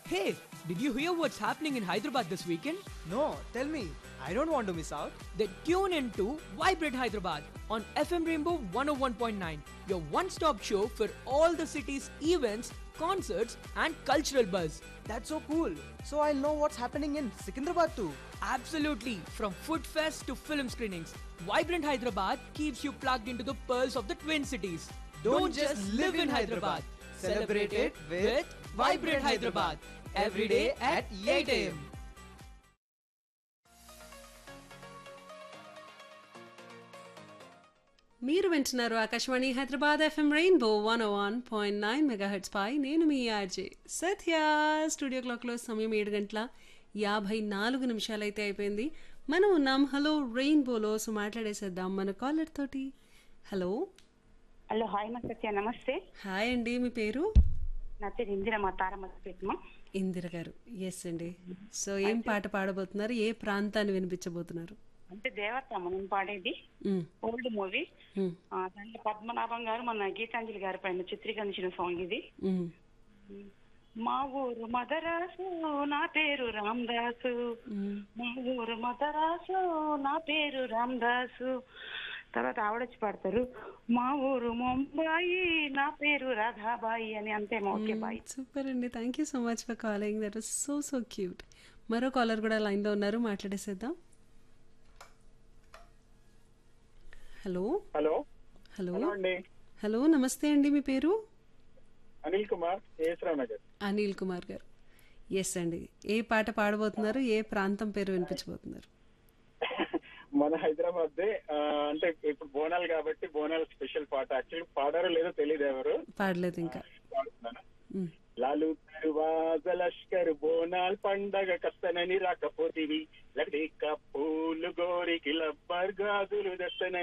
Hey, did you hear what's happening in Hyderabad this weekend? No, tell me. I don't want to miss out. Then tune in to Vibrate Hyderabad on FM Rainbow 101.9, your one stop show for all the city's events, concerts, and cultural buzz. That's so cool. So I'll know what's happening in Secunderabad too. Absolutely, from food fest to film screenings, Vibrant Hyderabad keeps you plugged into the pearls of the Twin Cities. Don't just live in Hyderabad. Celebrate it with Vibrant Hyderabad. Every day at 8 a.m. మీరు వింటున్నారు Akashvani Hyderabad FM rainbow one one point nine megahertz పై నేను మీ RJ సత్య studio క్లాక్లో సమయం ఏడు గంటల యాభై నాలుగు నిమిషాలైతే అయిపోయింది మనం ఉన్నాం హలో రెయిన్బోలో సో మాట్లాడేసేద్దాం మన కాలర్ తోటి హలో హలో హాయ్ మా సత్య నమస్తే హాయ్ అండి మీ పేరు నా పేరు ఇందిరమ్మ తారమతిపేటమా ఇందిర గారు ఎస్ అండి సో ఏం పాట పాడబోతున్నారు ఏ ప్రాంతాన్ని వినిపించబోతున్నారు అంటే దేవత మనం పాడేది మ్, ఓల్డ్ మూవీ మ్, దాంట్లో పద్మనాభం గారు మన గీతాంజలి గారి పైన చిత్రీకరించిన సాంగ్ ఇది మ్. మా ఊరు మదరాసు నా పేరు రామదాసు మా ఊరు మదరాసు నా పేరు రామదాసు తర్వాత ఆవిడొచ్చి పాడతారు మా ఊరు ముంబాయి నా పేరు రాధాబాయి అని అంతే ఓకే బాయ్ సూపర్ అండి thank you so much for calling that was so so cute మరో కాలర్ కూడా లైన్లో ఉన్నారు మాట్లాడేసేద్దాం హలో హలో హలో హలో అండి హలో నమస్తే అండి మీ పేరు అనిల్ కుమార్ ఏసరావు నగర్ అనిల్ కుమార్ గారు ఎస్ అండి ఏ పాట పాడబోతున్నారు ఏ ప్రాంతం పేరు వినిపించబోతున్నారు మన హైదరాబాద్ అంటే ఇప్పుడు బోనాలు కాబట్టి బోనాలు స్పెషల్ పాట యాక్చువల్లీ పాడారో లేదో తెలియదు ఎవరు పాడలేదు ఇంకా పాడుతున్నాను మ్. లాలు తరువాజ లష్కర్ బోనాల్ పండగ కస్తనని రాకపోతివి లడిక పూలు గోరికి లబ్బర్ గాజులు దస్తనని